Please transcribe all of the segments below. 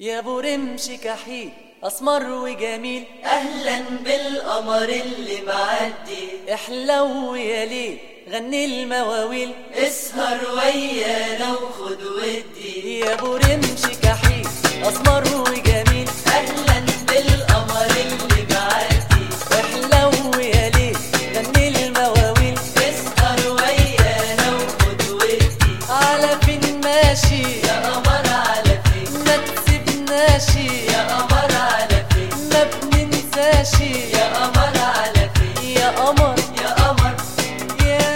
يا ابو رمش كحيل اسمر وجميل اهلا بالقمر اللي معدي احلو يا ليل غني المواويل اسهر ويانا وخد ودي يا ابو رمش كحيل اسمر وجميل اهلا بالقمر اللي معدي احلو يا ليل غني المواويل اسهر ويانا وخد ودي على فين ماشي يا قمر على فين ما تسيبناشي يا قمر على فين ما بننساشي يا قمر على فين يا قمر يا قمر يا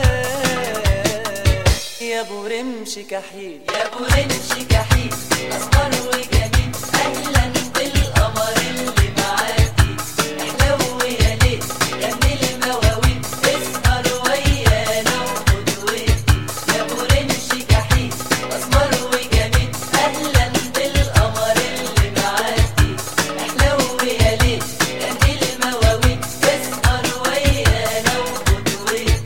يا ابو رمش كحيل يا ابو رمش كحيل اسمر وجميل اهلا بالقمر اللي معدي احلو يا ليل غني المواويل اسهر ويانا وخد ودي يا ابو رمش كحيل اسمر وجميل اهلا بالقمر اللي معدي احلو يا ليل غني المواويل اسهر ويانا وخد ودي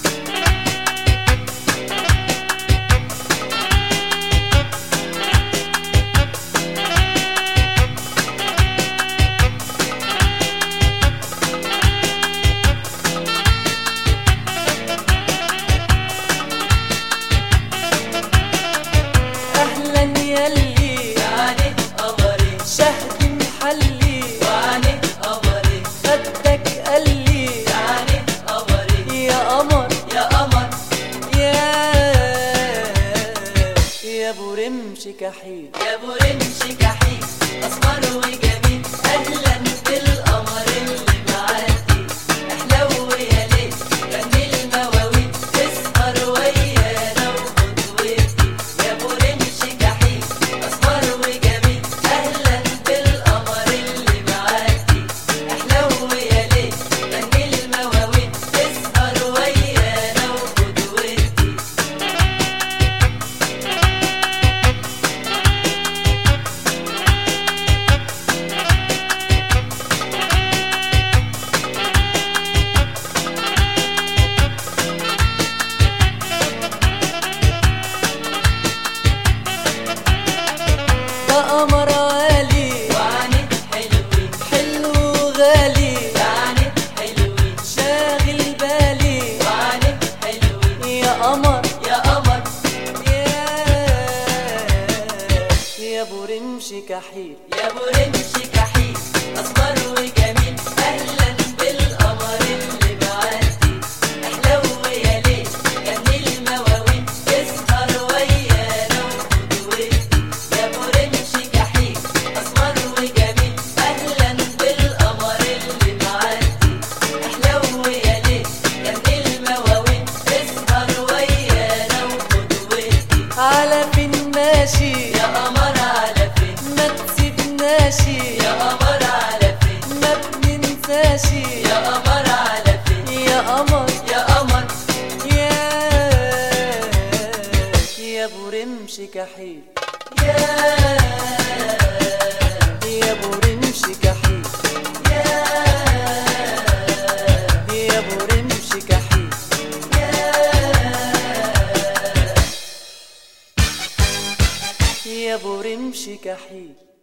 اهلا يلي يعني قمري شهد محلي وعني قمري خدك قلي يعني قمري يا قمر يا قمر يا يا ابو رمش كحيل يا ابو رمش كحيل اسمر وجميل اهلا بالقمر اللي معدي احلو يا ليل غني المواويل اسهر ويانا وخد ودي يا ابو رمش كحيل اسمر وجميل اهلا بالقمر اللي معدي احلو يا ليل غني المواويل اسهر ويانا وخد ودي ده قمر عالي وعني حلوين حلو غالي يعني حلوين شاغل بالي وعني حلوين يا قمر يا قمر يا يا ابو رمش كحيل يا ابو رمش كحيل اصفر وجميل اهلا بالقمر اللي معدي احلو يا ليل غني المواويل اسهر ويانا وخد ودي يا ابو رمش كحيل اصفر وجميل اهلا بالقمر اللي معدي احلو يا ليل غني المواويل اسهر ويانا وخد ودي على فين ماشي يا قمر على فين ما تسيبناشي يا قمر على فين ما بننساشي يا قمر على فين يا قمر يا قمر يا يا ابو رمش كحيل يا يا ابو رمش كحيل يا يا ابو رمش كحيل يا ابو رمش كحيل